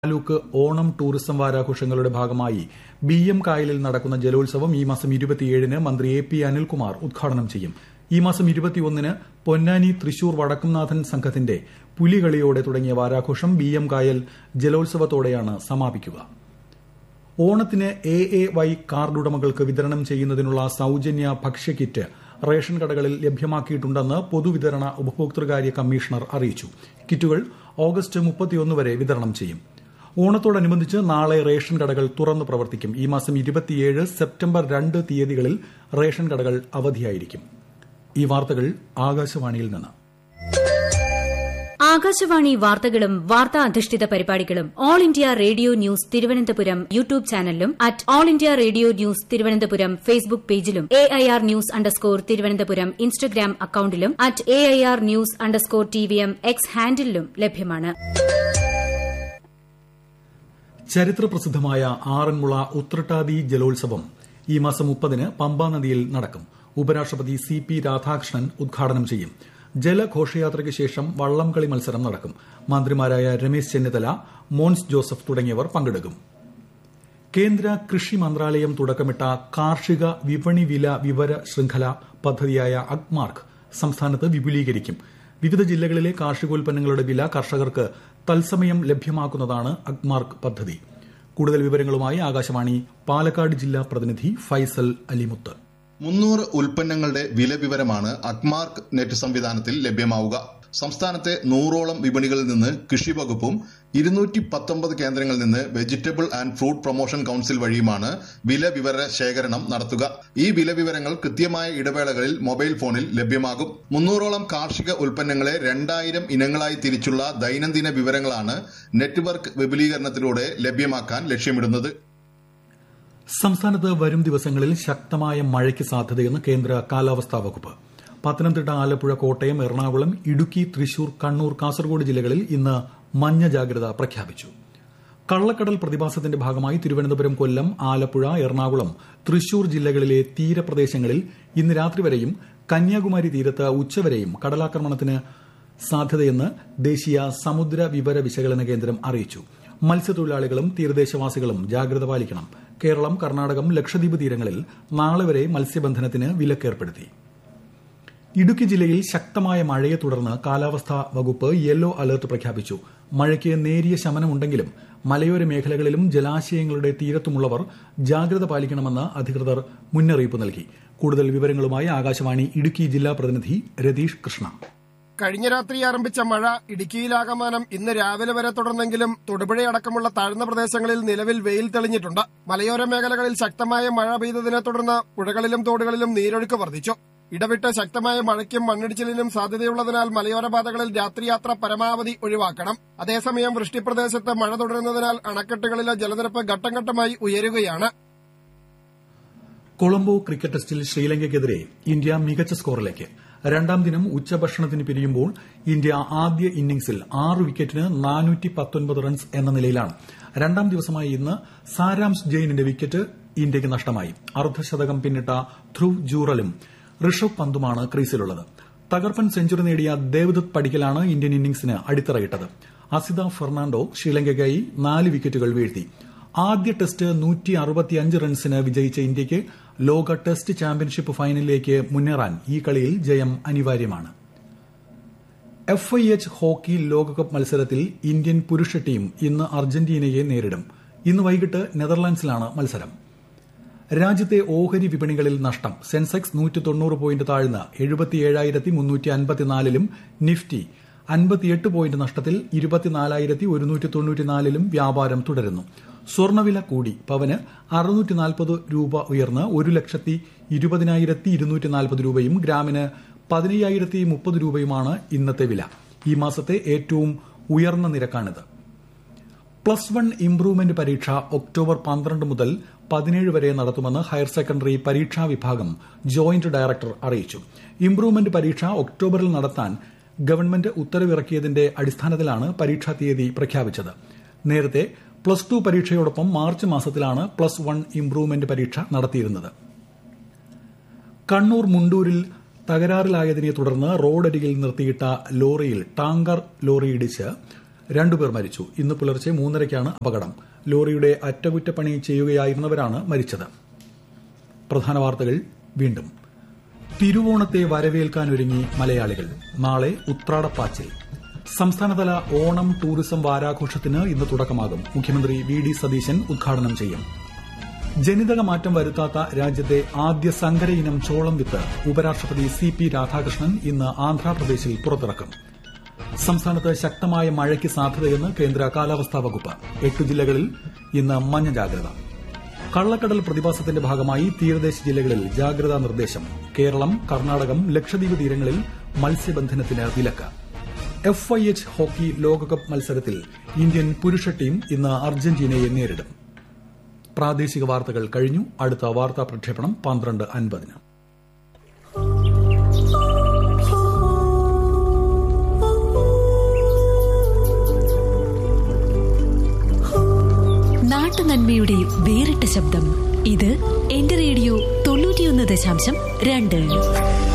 taluk Onam tourism വാരാഘോഷങ്ങളുടെ ഭാഗമായി B M കായലിൽ നടക്കുന്ന ജലോത്സവം ഈ മാസം ന് മന്ത്രി എ പി അനിൽകുമാർ ഉദ്ഘാടനം ചെയ്യും ഈ മാസം ന് പൊന്നാനി തൃശൂർ വടക്കുംനാഥൻ സംഘത്തിന്റെ പുലികളിയോടെ തുടങ്ങിയ വാരാഘോഷം ബി എം കായൽ ജലോത്സവത്തോടെയാണ് സമാപിക്കുക ഓണത്തിന് എ എ വൈ കാർഡുടമകൾക്ക് വിതരണം ചെയ്യുന്നതിനുള്ള സൌജന്യ ഭക്ഷ്യക്കിറ്റ് റേഷൻ കടകളിൽ ലഭ്യമാക്കിയിട്ടുണ്ടെന്ന് പൊതുവിതരണ ഉപഭോക്തൃകാര്യ കമ്മീഷണർ അറിയിച്ചു കിറ്റുകൾ ഓഗസ്റ്റ് വരെ വിതരണം ചെയ്യും ഓണത്തോടനുബന്ധിച്ച് നാളെ റേഷൻ കടകൾ തുറന്ന് പ്രവർത്തിക്കും ഈ മാസം സെപ്റ്റംബർ രണ്ട് തീയതികളിൽ റേഷൻ കടകൾ അവധിയായിരിക്കും ഈ വാർത്തകൾ ആകാശവാണിയിൽ നിന്ന് ആകാശവാണി വാർത്തകളും വാർത്താ അധിഷ്ഠിത പരിപാടികളും all India radio news Thiruvananthapuram YouTube ചാനലിലും at all India radio news Thiruvananthapuram Facebook പേജിലും A I R news underscore Thiruvananthapuram Instagram അക്കൌണ്ടിലും at A I R news underscore T V M X ഹാൻഡിലും ലഭ്യമാണ് ചരിത്രപ്രസിദ്ധമായ ആറന്മുള ഉത്രട്ടാതി ജലോത്സവം ഈ മാസം മുപ്പതിന് പമ്പാ നദിയിൽ നടക്കും ഉപരാഷ്ട്രപതി സി പി രാധാകൃഷ്ണൻ ഉദ്ഘാടനം ചെയ്യും ജലഘോഷയാത്രയ്ക്ക് ശേഷം വള്ളംകളി മത്സരം നടക്കും മന്ത്രിമാരായ രമേശ് ചെന്നിത്തല മോൻസ് ജോസഫ് തുടങ്ങിയവർ പങ്കെടുക്കും കേന്ദ്ര കൃഷി മന്ത്രാലയം തുടക്കമിട്ട കാർഷിക വിപണി വില വിവര ശൃംഖല പദ്ധതിയായ അഗ്മാർക്ക് സംസ്ഥാനത്ത് വിപുലീകരിക്കും വിവിധ ജില്ലകളിലെ കാർഷികോൽപ്പന്നങ്ങളുടെ വില കർഷകർക്ക് തത്സമയം ലഭ്യമാക്കുന്നതാണ് അഗ്മാർക്ക് പദ്ധതി കൂടുതൽ വിവരങ്ങളുമായി ആകാശവാണി പാലക്കാട് ജില്ലാ പ്രതിനിധി ഫൈസൽ അലിമുത്ത് മുന്നൂറ് ഉൽപ്പന്നങ്ങളുടെ വില വിവരമാണ് അഗ്മാർക്ക് നെറ്റ് സംവിധാനത്തിൽ ലഭ്യമാവുക സംസ്ഥാനത്തെ നൂറോളം വിപണികളിൽ നിന്ന് കൃഷി വകുപ്പും ഇരുന്നൂറ്റി പത്തൊമ്പത് കേന്ദ്രങ്ങളിൽ നിന്ന് vegetable and fruit promotion council വഴിയുമാണ് വില വിവര ശേഖരണം നടത്തുക ഈ വില വിവരങ്ങൾ കൃത്യമായ ഇടവേളകളിൽ മൊബൈൽ ഫോണിൽ ലഭ്യമാകും മുന്നൂറോളം കാർഷിക ഉൽപ്പന്നങ്ങളെ രണ്ടായിരം ഇനങ്ങളായി തിരിച്ചുള്ള ദൈനംദിന വിവരങ്ങളാണ് നെറ്റ്വർക്ക് വിപുലീകരണത്തിലൂടെ ലഭ്യമാക്കാൻ ലക്ഷ്യമിടുന്നത് സംസ്ഥാനത്ത് വരും ദിവസങ്ങളിൽ ശക്തമായ മഴയ്ക്ക് സാധ്യതയെന്ന് കേന്ദ്ര കാലാവസ്ഥാ വകുപ്പ് പത്തനംതിട്ട ആലപ്പുഴ കോട്ടയം എറണാകുളം ഇടുക്കി തൃശൂർ കണ്ണൂർ കാസർഗോഡ് ജില്ലകളിൽ ഇന്ന് മഞ്ഞ ജാഗ്രത പ്രഖ്യാപിച്ചു കള്ളക്കടൽ പ്രതിഭാസത്തിന്റെ ഭാഗമായി തിരുവനന്തപുരം കൊല്ലം ആലപ്പുഴ എറണാകുളം തൃശൂർ ജില്ലകളിലെ തീരപ്രദേശങ്ങളിൽ ഇന്ന് രാത്രി വരെയും കന്യാകുമാരി തീരത്ത് ഉച്ചവരെയും കടലാക്രമണത്തിന് സാധ്യതയെന്ന് ദേശീയ സമുദ്ര വിവര വിശകലന കേന്ദ്രം അറിയിച്ചു മത്സ്യത്തൊഴിലാളികളും തീരദേശവാസികളും ജാഗ്രത പാലിക്കണം കേരളം കർണാടകം ലക്ഷദ്വീപ് തീരങ്ങളിൽ നാളെ വരെ മത്സ്യബന്ധനത്തിന് വിലക്കേർപ്പെടുത്തി ഇടുക്കി ജില്ലയിൽ ശക്തമായ മഴയെ തുടർന്ന് കാലാവസ്ഥാ വകുപ്പ് യെല്ലോ അലർട്ട് പ്രഖ്യാപിച്ചു മഴയ്ക്ക് നേരിയ ശമനമുണ്ടെങ്കിലും മലയോര മേഖലകളിലും ജലാശയങ്ങളുടെ തീരത്തുമുള്ളവർ ജാഗ്രത പാലിക്കണമെന്ന് അധികൃതർ മുന്നറിയിപ്പ് നൽകി കൂടുതൽ വിവരങ്ങളുമായി ആകാശവാണി ഇടുക്കി ജില്ലാ പ്രതിനിധി രതീഷ് കൃഷ്ണ കഴിഞ്ഞ രാത്രി ആരംഭിച്ച മഴ ഇടുക്കിയിലാകമാനം ഇന്ന് രാവിലെ വരെ തുടർന്നെങ്കിലും തൊടുപുഴയടക്കമുള്ള താഴ്ന്ന പ്രദേശങ്ങളിൽ നിലവിൽ വെയിൽ തെളിഞ്ഞിട്ടുണ്ട് മലയോര മേഖലകളിൽ ശക്തമായ മഴ പെയ്തതിനെ തുടർന്ന് പുഴകളിലും തോടുകളിലും നീരൊഴുക്ക് വർദ്ധിച്ചു ഇടവിട്ട് ശക്തമായ മഴയ്ക്കും മണ്ണിടിച്ചിലിനും സാധ്യതയുള്ളതിനാൽ മലയോര പാതകളിൽ രാത്രിയാത്ര പരമാവധി ഒഴിവാക്കണം അതേസമയം വൃഷ്ടിപ്രദേശത്ത് മഴ തുടരുന്നതിനാൽ അണക്കെട്ടുകളിലെ ജലനിരപ്പ് ഘട്ടം ഘട്ടമായി ഉയരുകയാണ് കൊളംബോ ക്രിക്കറ്റ് ടെസ്റ്റിൽ ശ്രീലങ്കയ്ക്കെതിരെ ഇന്ത്യ മികച്ച സ്കോറിലേക്ക് രണ്ടാം ദിനം ഉച്ചഭക്ഷണത്തിന് പിരിയുമ്പോൾ ഇന്ത്യ ആദ്യ ഇന്നിംഗ്സിൽ ആറ് വിക്കറ്റിന് റൺസ് എന്ന നിലയിലാണ് രണ്ടാം ദിവസമായ ഇന്ന് സാരാംശ് ജെയിനിന്റെ വിക്കറ്റ് ഇന്ത്യയ്ക്ക് നഷ്ടമായി അർദ്ധശതകം പിന്നിട്ട ധ്രുവ് ജൂറലും ഋഷഭ് പന്തുമാണ് ക്രീസിലുള്ളത് തകർപ്പൻ സെഞ്ചുറി നേടിയ ദേവദത്ത് പടിക്കലാണ് ഇന്ത്യൻ ഇന്നിംഗ്സിന് അടിത്തറയിട്ടത് അസിത ഫെർണാണ്ടോ ശ്രീലങ്കയ്ക്കായി നാല് വിക്കറ്റുകൾ വീഴ്ത്തി ആദ്യ ടെസ്റ്റ് റൺസിന് വിജയിച്ച ഇന്ത്യയ്ക്ക് ലോക ടെസ്റ്റ് ചാമ്പ്യൻഷിപ്പ് ഫൈനലിലേക്ക് മുന്നേറാൻ ഈ കളിയിൽ ജയം അനിവാര്യമാണ് എഫ് ഐ എച്ച് ഹോക്കി ലോകകപ്പ് മത്സരത്തിൽ ഇന്ത്യൻ പുരുഷ ടീം ഇന്ന് അർജന്റീനയെ നേരിടും ഇന്ന് വൈകിട്ട് നെതർലാൻഡ്സിലാണ് മത്സരം രാജ്യത്തെ ഓഹരി വിപണികളിൽ നഷ്ടം സെൻസെക്സ് നൂറ്റി തൊണ്ണൂറ് പോയിന്റ് താഴ്ന്ന് എഴുപത്തിയേഴായിരത്തി മുന്നൂറ്റി അൻപത്തിനാലിലും നിഫ്റ്റി അൻപത്തിയെട്ട് പോയിന്റ് നഷ്ടത്തിൽ ഇരുപത്തിനാലായിരത്തി ഒരുന്നൂറ്റി തൊണ്ണൂറ്റിനാലിലും വ്യാപാരം തുടരുന്നു സ്വർണ്ണവില കൂടി പവന് അറുന്നൂറ്റി നാൽപ്പത് രൂപ ഉയർന്ന് ഒരു ലക്ഷത്തി ഇരുപതിനായിരത്തി ഇരുന്നൂറ്റി നാൽപ്പത് രൂപയും ഗ്രാമിന് പതിനയ്യായിരത്തി മുപ്പത് രൂപയുമാണ് ഇന്നത്തെ വില ഈ മാസത്തെ ഏറ്റവും ഉയർന്ന നിരക്കാണിത് പ്ലസ് വൺ ഇംപ്രൂവ്മെന്റ് പരീക്ഷ ഒക്ടോബർ പന്ത്രണ്ട് മുതൽ പതിനേഴ് വരെ നടത്തുമെന്ന് ഹയർ സെക്കൻഡറി പരീക്ഷാ വിഭാഗം ജോയിന്റ് ഡയറക്ടർ അറിയിച്ചു ഇംപ്രൂവ്മെന്റ് പരീക്ഷ ഒക്ടോബറിൽ നടത്താൻ ഗവൺമെന്റ് ഉത്തരവിറക്കിയതിന്റെ അടിസ്ഥാനത്തിലാണ് പരീക്ഷാ തീയതി പ്രഖ്യാപിച്ചത് നേരത്തെ പ്ലസ് ടു പരീക്ഷയോടൊപ്പം മാർച്ച് മാസത്തിലാണ് പ്ലസ് വൺ ഇംപ്രൂവ്മെന്റ് പരീക്ഷ നടത്തിയിരുന്നത് കണ്ണൂർ മുണ്ടൂരിൽ തകരാറിലായതിനെ തുടർന്ന് റോഡരികിൽ നിർത്തിയിട്ട ലോറിയിൽ ടാങ്കർ ലോറി ഇടിച്ച് രണ്ടുപേർ മരിച്ചു ഇന്ന് പുലർച്ചെ മൂന്നരയ്ക്കാണ് അപകടം ലോറിയുടെ അറ്റകുറ്റപ്പണി ചെയ്യുകയായിരുന്നവരാണ് മരിച്ചത് പ്രധാന വാർത്തകൾ വീണ്ടും തിരുവോണത്തെ വരവേൽക്കാനൊരുങ്ങി മലയാളികൾ നാളെ ഉത്രാടപ്പാച്ചിൽ സംസ്ഥാനതല ഓണം ടൂറിസം വാരാഘോഷത്തിന് ഇന്ന് തുടക്കമാകും മുഖ്യമന്ത്രി വി ഡി സതീശൻ ഉദ്ഘാടനം ചെയ്യും ജനിതക മാറ്റം വരുത്താത്ത രാജ്യത്തെ ആദ്യ സങ്കര ഇനം ചോളം വിത്ത് ഉപരാഷ്ട്രപതി സി പി രാധാകൃഷ്ണൻ ഇന്ന് ആന്ധ്രാപ്രദേശിൽ പുറത്തിറക്കും സംസ്ഥാനത്ത് ശക്തമായ മഴയ്ക്ക് സാധ്യതയെന്ന് കേന്ദ്ര കാലാവസ്ഥാ വകുപ്പ് എട്ട് ജില്ലകളിൽ ഇന്ന് മഞ്ഞ ജാഗ്രത കള്ളക്കടൽ പ്രതിഭാസത്തിന്റെ ഭാഗമായി തീരദേശ ജില്ലകളിൽ ജാഗ്രതാ നിർദ്ദേശം കേരളം കർണാടകം ലക്ഷദ്വീപ് തീരങ്ങളിൽ മത്സ്യബന്ധനത്തിന് വിലക്ക് എഫ് ഐ എച്ച് ഹോക്കി ലോകകപ്പ് മത്സരത്തിൽ ഇന്ത്യൻ പുരുഷ ടീം ഇന്ന് അർജന്റീനയെ നേരിടും പ്രാദേശിക വാർത്തകൾ കഴിഞ്ഞു അടുത്ത വാർത്താ പ്രക്ഷേപണം പന്ത്രണ്ട് അൻപതിന് നാട്ടുനന്മയുടെ വേറിട്ട ശബ്ദം ഇത് എന്റെ റേഡിയോ തൊണ്ണൂറ്റിയൊന്ന് ദശാംശം രണ്ട്